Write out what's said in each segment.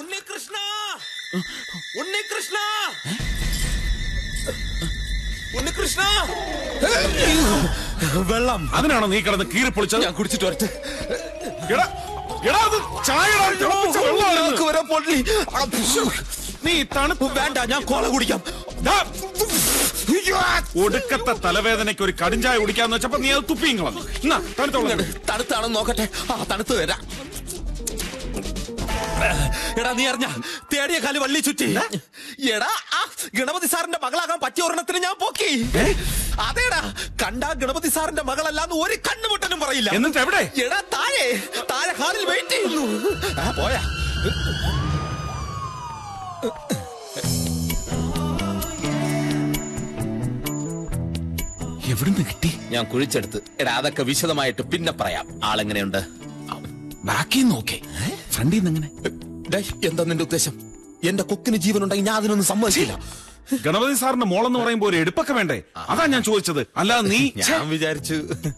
ഉണ്ണികൃഷ്ണ ഉണ്ണികൃഷ്ണ ഉണ്ണികൃഷ്ണ വെള്ളം അതിനാണോ നീ കിടന്ന് കീറി പൊളിച്ചത് ഞാൻ കുടിച്ചിട്ട് വരട്ടെ എടാ എടാ അത് ചായടാ തിളപ്പിച്ച വെള്ളമാണിത്. നാക്ക് വരെ പൊള്ളി നീ തണുപ്പ് വേണ്ട ഞാൻ കോള കുടിക്കാം ദാ, ഒടുക്കത്തെ തലവേദനയ്ക്ക് ഒരു കടിഞ്ചായ കുടിക്കാന്ന് വെച്ചപ്പോ നീ അത് തുപ്പിയും കളഞ്ഞു എന്നാ തണുത്തോളം തണുത്താണെന്ന് നോക്കട്ടെ ആ തണുത്ത് വരാം എടാ നീ അറിഞ്ഞ തേടിയ കാല് വള്ളി ചുറ്റി എടാ ആ ഗണപതി സാറിന്റെ മകളാകാൻ പറ്റിയ ഒരെണ്ണത്തിന് ഞാൻ പോക്കി അതേടാ കണ്ടാ ഗണപതി സാറിന്റെ മകളല്ലാന്ന് ഒരു കണ്ണുമുട്ടനും പറയില്ല എന്നിട്ട് എവിടെ എടാ താഴെ താഴെ ഹാളിൽ വെയിറ്റ് ചെയ്യുന്നു ആ പോയാ എവിടുന്ന് കിട്ടി ഞാൻ കുഴിച്ചെടുത്ത് എടാ അതൊക്കെ വിശദമായിട്ട് പിന്നെ പറയാം ആളെങ്ങനെയുണ്ട് ബാക്കിൽ നോക്കേ ഫ്രണ്ടിൽ നിന്ന് എങ്ങനെ ഡേയ്, എന്താ നിന്റെ ഉദ്ദേശം എന്റെ കൊക്കിന് ജീവൻ ഉണ്ടെങ്കിൽ ഞാൻ അതിനൊന്നും സമ്മതിക്കില്ല ഗണപതി സാറിന്റെ മോളെന്ന് പറയുമ്പോ ഒരു എടുപ്പൊക്കെ വേണ്ടേ അതാ ഞാൻ ചോദിച്ചത് അല്ലാതെ നീ ഞാൻ വിചാരിച്ചു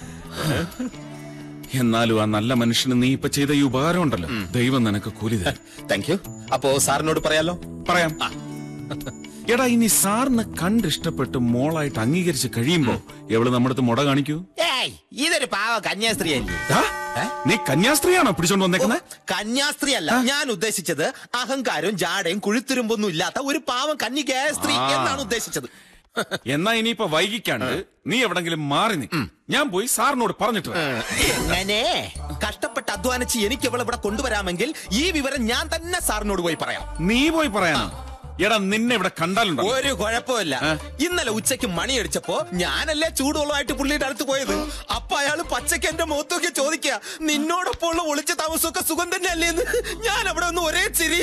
എന്നാലും ആ നല്ല മനുഷ്യന് നീ ഇപ്പൊ ചെയ്ത ഈ ഉപകാരം ഉണ്ടല്ലോ ദൈവം നിനക്ക് കൂലി തരും താങ്ക് യു അപ്പോ സാറിനോട് പറയാലോ പറയാം എടാ ഇനി സാറിന് കണ്ടിഷ്ടപ്പെട്ട് മോളായിട്ട് അംഗീകരിച്ച് കഴിയുമ്പോ എവള് നമ്മുടെ അടുത്ത് മുട കാണിക്കൂ ഏയ് ഇതൊരു പാവ കന്യാസ്ത്രീ അല്ലേ ദാ, ഏ? നീ കന്യാസ്ത്രീയാണോ പിടിച്ചോണ്ട് വന്നേക്കുന്നത് കന്യാസ്ത്രീ അല്ല ഞാൻ ഉദ്ദേശിച്ചത് അഹങ്കാരവും ജാടയും കുഴിത്തുരുമ്പൊന്നും ഇല്ലാത്ത ഒരു പാവം കന്യകയായ സ്ത്രീ ആ. എന്നാണ് ഉദ്ദേശിച്ചത് എന്നാ ഇനിയിപ്പോ വൈകിക്കാണ്ട് നീ എവിടെങ്കിലും മാറി നീ ഞാൻ പോയി സാറിനോട് പറഞ്ഞിട്ട് വരാം. എങ്ങനെ കഷ്ടപ്പെട്ട് അധ്വാനിച്ച് എനിക്ക് ഇവളെ ഇവിടെ കൊണ്ടുവരാമെങ്കിൽ ഈ വിവരം ഞാൻ തന്നെ സാറിനോട് പോയി പറയാം നീ പോയി പറയാനോ എടാ നിന്നെ ഇവിടെ കണ്ടാലുണ്ടോ ഒരു കുഴപ്പമില്ല ഇന്നലെ ഉച്ചയ്ക്ക് മണിയടിച്ചപ്പോ ഞാനല്ലേ ചൂടുവെള്ളമായിട്ട് പുള്ളിയുടെ അടുത്ത് പോയത് അപ്പൊ അയാള് പച്ചയ്ക്ക് എന്റെ മുഖത്തൊക്കെ ചോദിക്കുക നിന്നോടൊപ്പം ഉള്ള ഒളിച്ച താമസമൊക്കെ സുഖം തന്നെയല്ലേന്ന് ഞാൻ അവിടെ ഒന്ന് ഒരേ ചിരി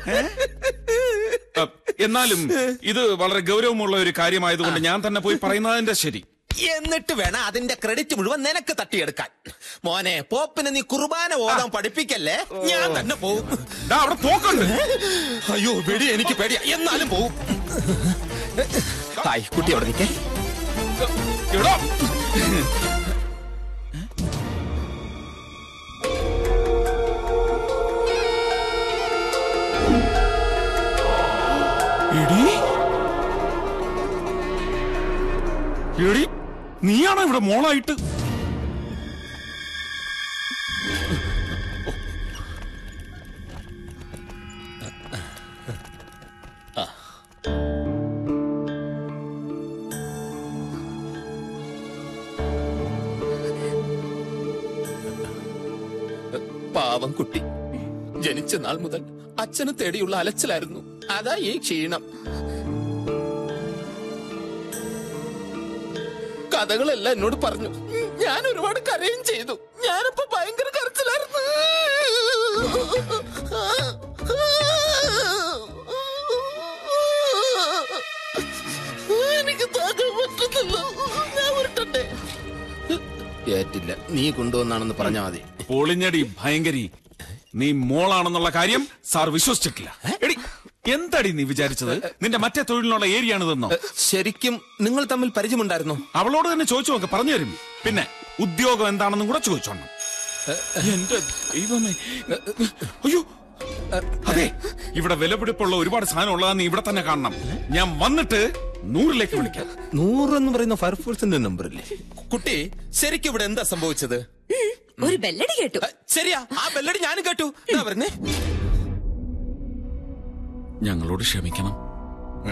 അ, എന്നാലും ഇത് വളരെ ഗൗരവമുള്ള ഒരു കാര്യമായതുകൊണ്ട് ഞാൻ തന്നെ പോയി പറയുന്നതിന്റെ ശരി എന്നിട്ട് വേണം അതിന്റെ ക്രെഡിറ്റ് മുഴുവൻ നിനക്ക് തട്ടിയെടുക്കാൻ മോനെ പോപ്പിനെ നീ കുർബാന ഓതാൻ പഠിപ്പിക്കല്ലേ ഞാൻ തന്നെ പോവും ദാ, അവിടെ തോക്കുണ്ട് അയ്യോ പേടി എനിക്ക് പേടിയാ എന്നാലും പോവും ഹായ് കുട്ടി അവിടെ നിൽക്കേ എവിടാ എടി എടി നീയാണോ ഇവിടെ മോളായിട്ട് പാവം കുട്ടി ജനിച്ച നാൾ മുതൽ അച്ഛന് തേടിയുള്ള അലച്ചിലായിരുന്നു അതാ ഈ ക്ഷീണം കഥകളെല്ലാം എന്നോട് പറഞ്ഞു ഞാൻ ഒരുപാട് കരയും ചെയ്തു ഞാനിപ്പോ ഭയങ്കര കരച്ചിലായിരുന്നു എനിക്ക് താങ്ങാൻ പറ്റുന്നില്ല ഞാൻ ഉരുട്ടട്ടെ ഏറ്റില്ല നീ കൊണ്ടുവന്നാണെന്ന് പറഞ്ഞാ മതി പൊളിഞ്ഞടി ഭയങ്കരി നീ മോളാണെന്നുള്ള കാര്യം സാർ വിശ്വസിച്ചിട്ടില്ല എടി എന്തടി നീ വിചാരിച്ചത് നിന്റെ മറ്റേ തൊഴിലിനുള്ള ഏരിയാണിതെന്നോ ശരിക്കും നിങ്ങൾ തമ്മിൽ പരിചയമുണ്ടായിരുന്നോ അവളോട് തന്നെ ചോദിച്ചു നോക്ക് പറഞ്ഞു തരും പിന്നെ ഉദ്യോഗം എന്താണെന്നും കൂടെ ചോദിച്ചോണം എന്റെ ദൈവമേ അയ്യോ അതെ ഇവിടെ വിലപിടിപ്പുള്ള ഒരുപാട് സാധനം ഉള്ളതാന്ന് ഇവിടെ തന്നെ കാണണം ഞാൻ വന്നിട്ട് നൂറിലേക്ക് വിളിക്കാം നൂറ് എന്ന് പറയുന്ന ഫയർഫോഴ്സിന്റെ നമ്പർ അല്ലേ കുട്ടി ശരിക്കും ഇവിടെ എന്താ സംഭവിച്ചത് ഒരു ബെല്ലടി കേട്ടു അ, ശരിയാ ആ ബെല്ലടി ഞാനും കേട്ടു എന്താ പറഞ്ഞേ ഞങ്ങളോട് ക്ഷമിക്കണം ഏ?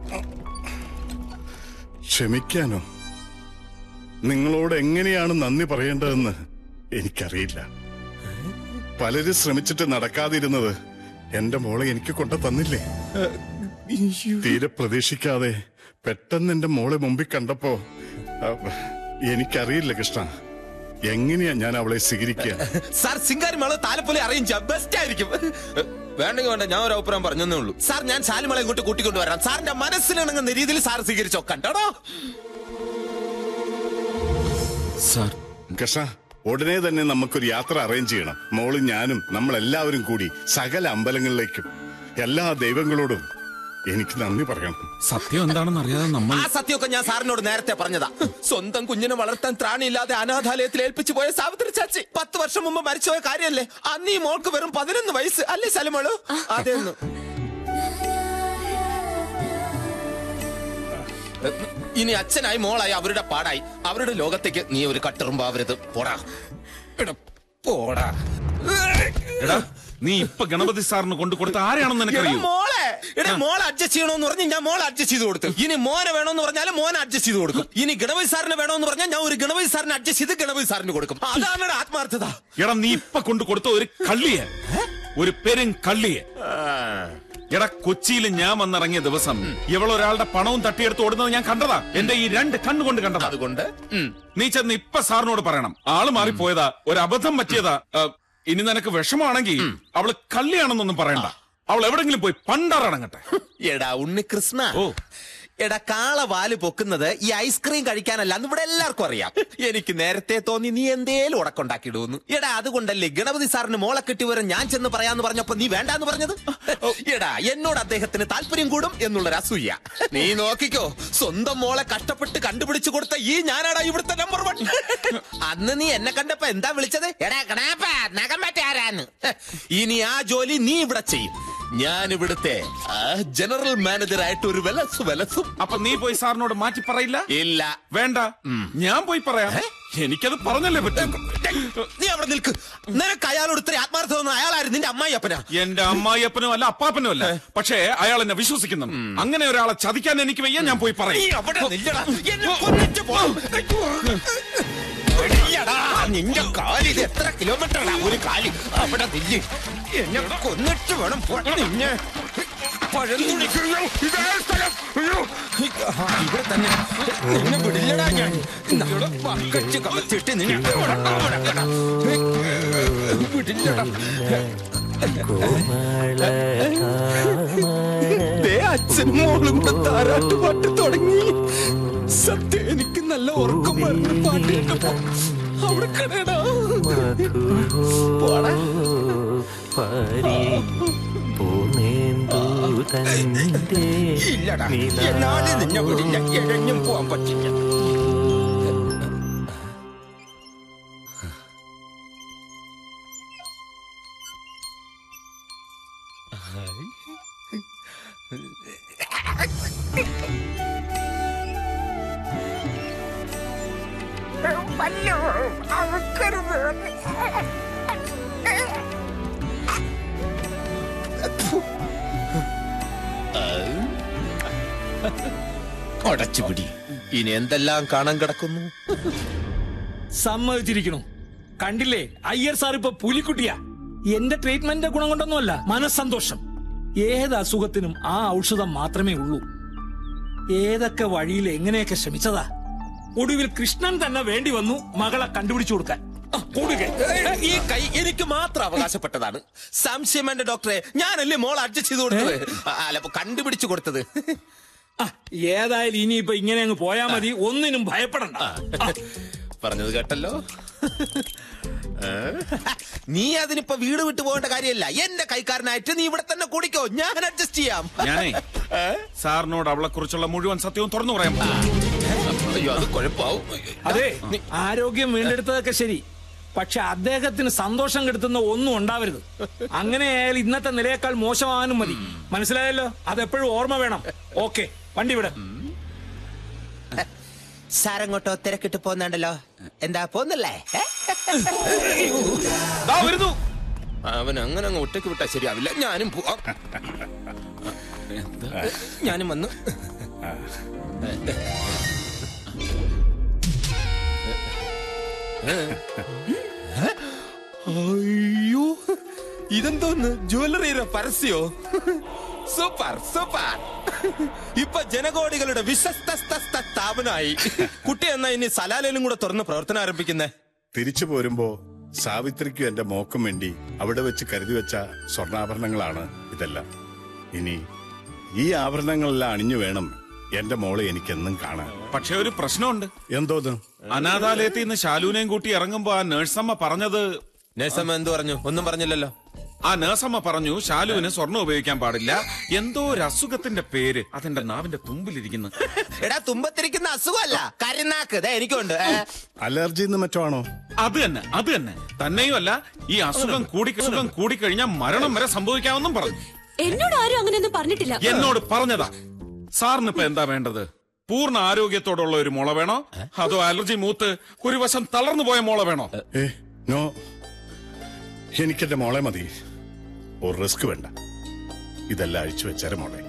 ക്ഷമിക്കാനോ നിങ്ങളോട് എങ്ങനെയാണ് നന്ദി പറയേണ്ടതെന്ന് എനിക്കറിയില്ല പലരും ശ്രമിച്ചിട്ട് നടക്കാതിരുന്നത് എന്റെ മോളെ എനിക്ക് കൊണ്ട തന്നില്ലേ തീരെ പ്രതീക്ഷിക്കാതെ പെട്ടെന്ന് എന്റെ മോളെ മുമ്പിൽ കണ്ടപ്പോ അ, എനിക്കറിയില്ല കൃഷ്ണ എങ്ങനെയാ ഞാൻ അവളെ സ്വീകരിക്കുക സാർ സിംഗാരിമള താലപ്പൊലി അറേഞ്ച് ബെസ്റ്റ് ആയിരിക്കും വേണ്ടെങ്കിൽ വേണ്ട ഞാൻ ഒരു അഭിപ്രായം പറഞ്ഞേ ഉള്ളൂ സാർ ഞാൻ ശാലിമളെ ഇങ്ങോട്ട് കൂട്ടിക്കൊണ്ടുവരാം സാറിന്റെ മനസ്സിലിണങ്ങുന്ന രീതിയിൽ സാർ സ്വീകരിച്ചോ കണ്ടോടോ സാർ കൃഷ്ണ ഉടനെ തന്നെ നമുക്കൊരു യാത്ര അറേഞ്ച് ചെയ്യണം മോളും ഞാനും നമ്മളെല്ലാവരും കൂടി സകല അമ്പലങ്ങളിലേക്കും എല്ലാ ദൈവങ്ങളോടും എനിക്ക് നന്ദി പറയണം സത്യം എന്താണെന്ന് അറിയാതെ നമ്മൾ ആ സത്യമൊക്കെ ഞാൻ സാറിനോട് നേരത്തെ പറഞ്ഞതാ സ്വന്തം കുഞ്ഞിനെ വളർത്താൻ ത്രാണിയില്ലാതെ അനാഥാലയത്തിൽ ഏൽപ്പിച്ചു പോയ സാവിത്രി ചാച്ചി പത്ത് വർഷം മുമ്പ് മരിച്ചുപോയ കാര്യല്ലേ അന്ന് ഈ മോൾക്ക് വെറും പതിനൊന്ന് വയസ്സ് അല്ലേ സലമോളു അതെന്ന് ഇനി അച്ഛനായി മോളായി അവരുടെ പാടായി അവരുടെ ലോകത്തേക്ക് നീ ഒരു കട്ടെറുമ്പാവരുത് പോടാ എടാ, പോടാ എടാ നീ ഇപ്പൊ ഗണപതി സാറിന് കൊണ്ടു കൊടുത്ത ആരെയാണെന്ന് എടാ നിനക്കറിയൂ മോളെ എടാ മോളെ അഡ്ജസ്റ്റ് ചെയ്യണമെന്ന് പറഞ്ഞ് ഞാൻ മോളെ അഡ്ജസ്റ്റ് ചെയ്ത് കൊടുത്തു ഇനി മോനെ വേണമെന്ന് പറഞ്ഞാൽ മോനെ അഡ്ജസ്റ്റ് ചെയ്ത് കൊടുക്കും ഇനി ഗണപതി സാറിന് വേണമെന്ന് പറഞ്ഞാൽ ഞാൻ ഒരു ഗണപതി സാറിന് അഡ്ജസ്റ്റ് ചെയ്ത് ഗണപതി സാറിന് കൊടുക്കും അതാണ് ഒരു ആത്മാർത്ഥത എടാ നീ ഇപ്പൊ കൊണ്ടു കൊടുത്ത ഒരു കള്ളിയെ ഒരു പെരും കള്ളിയെ എടാ കൊച്ചിയിൽ ഞാൻ വന്നിറങ്ങിയ ദിവസം ഇവളൊരാളുടെ പണവും തട്ടിയെടുത്ത് ഓടുന്നത് ഞാൻ കണ്ടതാ എന്റെ ഈ രണ്ട് കണ്ണുകൊണ്ട് കണ്ടതാ അതുകൊണ്ട് ഉം. നീ ചെന്ന് ഇപ്പൊ സാറിനോട് പറയണം ആള് മാറിപ്പോയതാ ഒരു അബദ്ധം പറ്റിയതാ ആ, ഇനി നിനക്ക് വിഷമാണെങ്കിൽ അവള് കള്ളിയാണെന്നൊന്നും പറയണ്ട അവൾ എവിടെങ്കിലും പോയി പണ്ടാറടങ്ങട്ടെ എടാ ഉണ്ണി കൃഷ്ണ ഓ. എടാ കാള വാല് പൊക്കുന്നത് ഈ ഐസ്ക്രീം കഴിക്കാനല്ല എന്ന് ഇവിടെ എല്ലാവർക്കും അറിയാം എനിക്ക് നേരത്തെ തോന്നി നീ എന്തേലും ഉടക്കുണ്ടാക്കിയിടുന്നു എടാ അതുകൊണ്ടല്ലേ ഗണപതി സാറിന് മോളെ കിട്ടി വരും ഞാൻ ചെന്ന് പറയാന്ന് പറഞ്ഞപ്പോ നീ വേണ്ടാന്ന് പറഞ്ഞത് എടാ എന്നോട് അദ്ദേഹത്തിന് താല്പര്യം കൂടും എന്നുള്ളൊരു അസൂയ നീ നോക്കിക്കോ സ്വന്തം മോളെ കഷ്ടപ്പെട്ട് കണ്ടുപിടിച്ചു കൊടുത്ത ഈ ഞാനാടാ ഇവിടുത്തെ നമ്പർ വൺ അന്ന് നീ എന്നെ കണ്ടപ്പോ എന്താ വിളിച്ചത് എടാ കണാപ്പ നഖം പറ്റാരാന്ന് ഇനി ആ ജോലി നീ ഇവിടെ ചെയ്യും ഞാൻ ഇവിടുത്തെ ആ, ജനറൽ മാനേജർ ആയിട്ട് ഒരു വിലസു വിലസും അപ്പൊ നീ പോയി സാറിനോട് മാറ്റി പറയില്ല ഇല്ല വേണ്ട ഞാൻ പോയി പറയാം എനിക്കത് പറഞ്ഞല്ലേ പറ്റും നീ അവിടെ നിൽക്ക് നിനക്ക് അയാളോട് ഇത്ര ആത്മാർത്ഥം അയാളായിരുന്നു നിന്റെ അമ്മായി അപ്പനാ എന്റെ അമ്മായിയപ്പനും അല്ല അപ്പാപ്പനും അല്ല പക്ഷേ അയാൾ എന്നെ വിശ്വസിക്കുന്നു അങ്ങനെ ഒരാളെ ചതിക്കാൻ എനിക്ക് വയ്യ ഞാൻ പോയി നീ പറയും അവിടെ നില്ലടാ എന്നെ കൊന്നിട്ട് പോ ഇല്ലടാ, നിന്റെ കാലി ഇത് എത്ര കിലോമീറ്ററാണ് ഒരു കാലി അവിടെ നില്ല് എന്നെ കൊന്നിട്ട് വേണം പോ- നിന്നെ പഴന്തുണിക്ക് ഇതേ സ്ഥലം. അയ്യോ. ആ, ഇവിടെ തന്നെ നിന്നെ വിടില്ലടാ ഞാൻ നമ്മുടെ പക്കച്ച് കമത്തിട്ട് നിന്നെ ഇവിടെ അവിടെ വിടില്ലടാ ദേ അച്ഛനും മോളും കൂടെ താരാട്ട് പാട്ട് തുടങ്ങി സത്യം എനിക്ക് നല്ല ഉറക്കം വരുന്ന പാട്ട് കേട്ടപ്പോ അവിടെ കിടടാ പോടാ ഇല്ലടാ എന്നാലും നിന്നെ വിടില്ല എഴഞ്ഞും പോവാൻ പറ്റില്ല അടച്ചുപിടി ഇനി എന്തെല്ലാം കാണാൻ കിടക്കുന്നു സമ്മതിച്ചിരിക്കണു കണ്ടില്ലേ അയ്യർ സാർ ഇപ്പൊ പുലിക്കുട്ടിയാ എന്റെ ട്രീറ്റ്മെന്റിന്റെ ഗുണം കൊണ്ടൊന്നുമല്ല മനസ്സന്തോഷം ഏത് അസുഖത്തിനും ആ ഔഷധം മാത്രമേ ഉള്ളൂ ഏതൊക്കെ വഴിയിൽ എങ്ങനെയൊക്കെ ശ്രമിച്ചതാ ഒടുവിൽ കൃഷ്ണൻ തന്നെ വേണ്ടി വന്നു മകളെ കണ്ടുപിടിച്ചു കൊടുക്കാൻ ആ, കൊടുക്കെ. ഈ കൈ എനിക്ക് മാത്രം അവകാശപ്പെട്ടതാണ് സംശയം വേണ്ട ഡോക്ടറെ ഞാനല്ലേ മോൾ അഡ്ജസ്റ്റ് ചെയ്ത് കൊടുത്തത് ആ, അല്ല അപ്പൊ കണ്ടുപിടിച്ചു കൊടുത്തത് ആ, ഏതായാലും ഇനിയിപ്പൊ ഇങ്ങനെ അങ്ങ് പോയാ മതി ഒന്നിനും ഭയപ്പെടണ്ട ആ, പറഞ്ഞത് കേട്ടല്ലോ ഏ? നീ അതിനിപ്പോ വീട് വിട്ടു പോകേണ്ട കാര്യമല്ല എന്റെ കൈക്കാരനായിട്ട് നീ ഇവിടെ തന്നെ കൂടിക്കോ ഞാൻ അഡ്ജസ്റ്റ് ചെയ്യാം ഞാനേ സാറിനോട് അവളെ കുറിച്ചുള്ള മുഴുവൻ സത്യവും തുറന്നു പറയാൻ പോകുന്നു അയ്യോ അത് കുഴപ്പാവും അതെ ആരോഗ്യം വീണ്ടെടുത്തതൊക്കെ ശരി പക്ഷെ അദ്ദേഹത്തിന് സന്തോഷം കെടുത്തുന്ന ഒന്നും ഉണ്ടാവരുത് അങ്ങനെയായാൽ ഇന്നത്തെ നിലയേക്കാൾ മോശമാവാനും മതി മനസ്സിലായല്ലോ അതെപ്പോഴും ഓർമ്മ വേണം ഓക്കെ വണ്ടി വിടെ സാരങ്ങോട്ടോ തിരക്കിട്ട് പോന്നുണ്ടല്ലോ എന്താ പോന്നല്ലേ ഏ? ദാ വരുന്നു അവൻ അങ്ങനെ അങ്ങ് ഒറ്റയ്ക്ക് വിട്ടാ ശരിയാവില്ല ഞാനും പോവാം ഞാനും വന്നു അയ്യോ ഇതെന്തോന്ന് ജ്വല്ലറിയുടെ പരസ്യോ സൂപ്പർ സൂപ്പർ ഇപ്പൊ ജനകോടികളുടെ വിശ്വസ്ത സ്ഥാപനമായി കുട്ടി എന്നാ ഇനി സലാലയിലും കൂടെ തുറന്ന് പ്രവർത്തനം ആരംഭിക്കുന്നേ തിരിച്ചു പോരുമ്പോ സാവിത്രിക്കും എന്റെ മോക്കും വേണ്ടി അവിടെ വെച്ച് കരുതി വെച്ച സ്വർണ്ണാഭരണങ്ങളാണ് ഇതെല്ലാം ഇനി ഈ ആഭരണങ്ങളെല്ലാം അണിഞ്ഞു വേണം എന്റെ മോളെ എനിക്കെന്നും കാണാൻ പക്ഷെ ഒരു പ്രശ്നമുണ്ട് എന്തോന്ന് അനാഥാലയത്തിൽ നിന്ന് ശാലുവിനെയും കൂട്ടി ഇറങ്ങുമ്പോ ആ നേഴ്സമ്മ പറഞ്ഞത് നേഴ്സമ്മ എന്ത് പറഞ്ഞു ഒന്നും പറഞ്ഞില്ലല്ലോ ആ നേഴ്സമ്മ പറഞ്ഞു ശാലുവിന് സ്വർണ്ണം ഉപയോഗിക്കാൻ പാടില്ല എന്തോ ഒരു അസുഖത്തിന്റെ പേര് അതെന്റെ നാവിന്റെ തുമ്പിലിരിക്കുന്നു എടാ തുമ്പത്തിരിക്കുന്ന അസുഖമല്ല കരുനാക്ക് ദേ എനിക്കുണ്ട് ഏ. അലർജി എന്ന് മറ്റോ ആണോ അത് തന്നെ അത് തന്നെ തന്നെയുമല്ല ഈ അസുഖം കൂടി അസുഖം കൂടിക്കഴിഞ്ഞാൽ മരണം വരെ സംഭവിക്കാമെന്നും പറഞ്ഞു എന്നോട് ആരും അങ്ങനെയൊന്നും പറഞ്ഞിട്ടില്ല എന്നോട് പറഞ്ഞതാ സാറിന് ഇപ്പൊ എന്താ വേണ്ടത് പൂർണ്ണ ആരോഗ്യത്തോടുള്ള ഒരു മുള വേണോ അതോ അലർജി മൂത്ത് ഒരു വശം തളർന്നു പോയ മുള വേണോ ഏ നോ എനിക്കെന്റെ മോളെ മതി ഒരു റിസ്ക് വേണ്ട ഇതെല്ലാം അഴിച്ചു വെച്ചാരെ മോളെ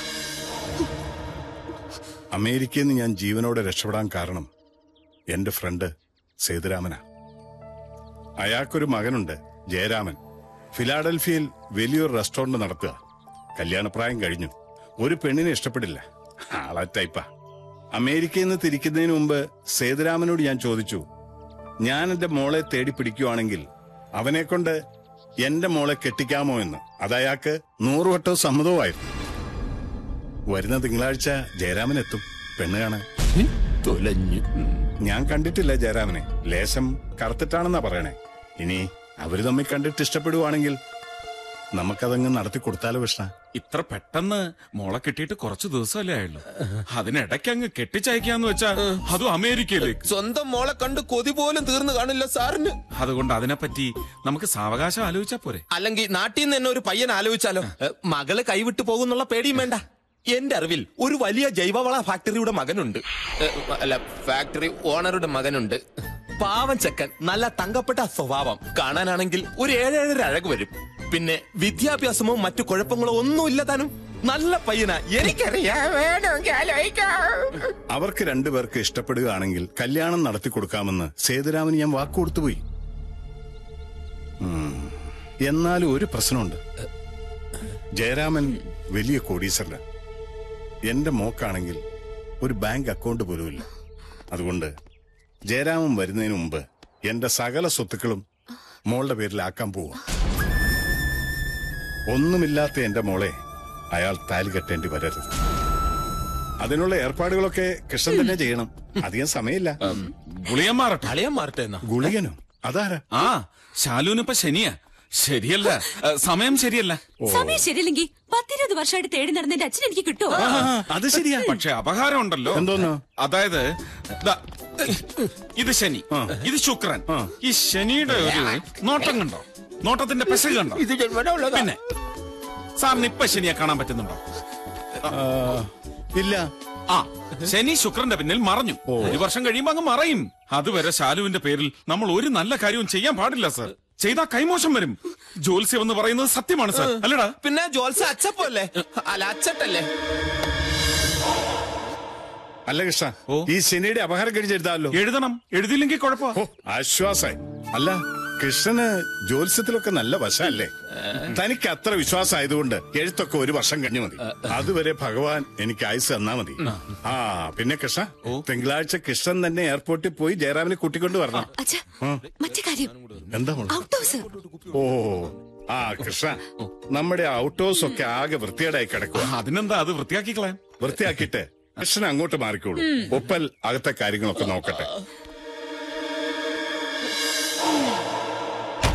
അമേരിക്കയിൽ നിന്ന് ഞാൻ ജീവനോടെ രക്ഷപ്പെടാൻ കാരണം എന്റെ ഫ്രണ്ട് സേതുരാമനാ അയാൾക്കൊരു മകനുണ്ട് ജയരാമൻ ഫിലാഡൽഫിയയിൽ വലിയൊരു റെസ്റ്റോറന്റ് നടത്തുക കല്യാണപ്രായം കഴിഞ്ഞു ഒരു പെണ്ണിനെ ഇഷ്ടപ്പെടില്ല ആളാ ടൈപ്പാ അമേരിക്കയിൽ നിന്ന് തിരിക്കുന്നതിന് മുമ്പ് സേതുരാമനോട് ഞാൻ ചോദിച്ചു ഞാൻ എന്റെ മോളെ തേടി പിടിക്കുവാണെങ്കിൽ അവനെ കൊണ്ട് എന്റെ മോളെ കെട്ടിക്കാമോ എന്ന് അതയാൾക്ക് നൂറുവട്ടം സമ്മതവുമായിരുന്നു വരുന്ന തിങ്കളാഴ്ച ജയരാമൻ എത്തും പെണ്ണ് കാണാൻ തുലഞ്ഞു ഞാൻ കണ്ടിട്ടില്ല ജയരാമനെ ലേശം കറുത്തിട്ടാണെന്നാ പറയണേ ഇനി അവര് തമ്മിൽ കണ്ടിട്ട് ഇഷ്ടപ്പെടുവാണെങ്കിൽ നമുക്കതങ്ങ് നടത്തി കൊടുത്താലോ കൃഷ്ണ ഇത്ര പെട്ടെന്ന് മോളെ കിട്ടിയിട്ട് കുറച്ചു ദിവസമല്ലേ ആയുള്ളൂ അതിനിടയ്ക്ക് അങ്ങ് കെട്ടിച്ചയക്കാന്ന് വെച്ചാ അതും അമേരിക്കയിലേക്ക് സ്വന്തം മോളെ കണ്ട് കൊതി പോലും തീർന്നു കാണില്ല സാറിന് അതുകൊണ്ട് അതിനെപ്പറ്റി നമുക്ക് സാവകാശം ആലോചിച്ചാ പോരെ അല്ലെങ്കിൽ നാട്ടിൽ നിന്ന് തന്നെ ഒരു പയ്യൻ ആലോചിച്ചാലോ ഏ, മകള് കൈവിട്ടു പോകുന്നുള്ള പേടിയും വേണ്ട എന്റെ അറിവിൽ ഒരു വലിയ ജൈവവള ഫാക്ടറിയുടെ മകനുണ്ട് ഏ, അല്ല ഫാക്ടറി ഓണറുടെ മകനുണ്ട് പാവം ചെക്കൻ നല്ല തങ്കപ്പെട്ട സ്വഭാവം കാണാനാണെങ്കിൽ ഒരു ഏഴേഴര അഴക് വരും പിന്നെ വിദ്യാഭ്യാസമോ മറ്റു കുഴപ്പങ്ങളോ ഒന്നുമില്ല താനും നല്ല പയ്യനാ എനിക്കറിയാം വേണമെങ്കിൽ ആലോചിക്കാം അവർക്ക് രണ്ടുപേർക്ക് ഇഷ്ടപ്പെടുകയാണെങ്കിൽ കല്യാണം നടത്തി കൊടുക്കാമെന്ന് സേതുരാമന് ഞാൻ വാക്കുകൊടുത്തു പോയി ഉം. എന്നാലും ഒരു പ്രശ്നമുണ്ട് ജയരാമൻ വലിയ കോടീശ്വരന് എന്റെ മോക്കാണെങ്കിൽ ഒരു ബാങ്ക് അക്കൗണ്ട് പോലുമില്ല അതുകൊണ്ട് ജയരാമൻ വരുന്നതിന് മുമ്പ് എന്റെ സകല സ്വത്തുക്കളും മോളുടെ പേരിലാക്കാൻ പോവാ ഒന്നുമില്ലാത്ത എന്റെ മോളെ അയാൾ താലി കെട്ടേണ്ടി വരരുത് അതിനുള്ള ഏർപ്പാടുകളൊക്കെ കൃഷ്ണൻ തന്നെ ചെയ്യണം അധികം സമയമില്ല ഗുളിയം മാറട്ടെ അളിയൻ മാറട്ടെ എന്നാ ഗുളികനോ അതാരാ ആ ശാലുവിനിപ്പോ ശനിയാ ശരിയല്ല ഏ, സമയം ശരിയല്ല സമയം ശരിയില്ലെങ്കിൽ പത്തിരുപത് വർഷമായിട്ട് തേടി നടന്ന എന്റെ അച്ഛൻ എനിക്ക് കിട്ടുമോ അത് ശരിയാ പക്ഷെ അപകാരം ഉണ്ടല്ലോ എന്തോന്ന്? അതായത് ദാ, ഇത് ശനി ഇത് ശുക്രൻ ഈ ശനിയുടെ ഒരു നോട്ടം കണ്ടോ നോട്ടത്തിന്റെ പെശക് കണ്ടോ ഇത് ജന്മനമുള്ളതാ പിന്നെ സാറിന് ഇപ്പൊ ശനിയെ കാണാൻ പറ്റുന്നുണ്ടോ ആ, ഇല്ല ആ ശനി ശുക്രന്റെ പിന്നിൽ മറഞ്ഞു ഒരു വർഷം കഴിയുമ്പോ അങ്ങ് മറയും അതുവരെ ശാലുവിന്റെ പേരിൽ നമ്മൾ ഒരു നല്ല കാര്യവും ചെയ്യാൻ പാടില്ല സർ ചെയ്താ കൈമോശം വരും ജോത്സ്യം എന്ന് പറയുന്നത് സത്യമാണ് സർ അല്ലടാ പിന്നെ ജോൽസ അച്ചപ്പല്ലേ അല്ല അച്ചട്ടല്ലേ അല്ല കൃഷ്ണ ഓ. ഈ ശനിയുടെ അപഹാരം കഴിച്ചെടുത്താലോ എഴുതണം എഴുതിയില്ലെങ്കിൽ കുഴപ്പമാ ഓ ആശ്വാസായി അല്ല കൃഷ്ണന് ജ്യോത്സ്യത്തിലൊക്കെ നല്ല വശമല്ലേ തനിക്ക് അത്ര വിശ്വാസമായതുകൊണ്ട് എഴുത്തൊക്കെ ഒരു വർഷം കഴിഞ്ഞു മതി അതുവരെ ഭഗവാൻ എനിക്ക് ആയുസ് തന്നാ മതി ആ പിന്നെ കൃഷ്ണ തിങ്കളാഴ്ച കൃഷ്ണൻ തന്നെ എയർപോർട്ടിൽ പോയി ജയറാമിനെ കൂട്ടിക്കൊണ്ട് വരണം അച്ഛാ മറ്റു കാര്യം എന്താ മോളെ ഔട്ട് ഹൗസ് ഓ ആ കൃഷ്ണ നമ്മുടെ ഔട്ട് ഹൗസ് ഒക്കെ ആകെ വൃത്തികേടായി കിടക്കുക അതിനെന്താ അത് വൃത്തിയാക്കി കളയാം വൃത്തിയാക്കിയിട്ട് കൃഷ്ണൻ അങ്ങോട്ട് മാറിക്കോളൂ ഒപ്പൽ അകത്തെ കാര്യങ്ങളൊക്കെ നോക്കട്ടെ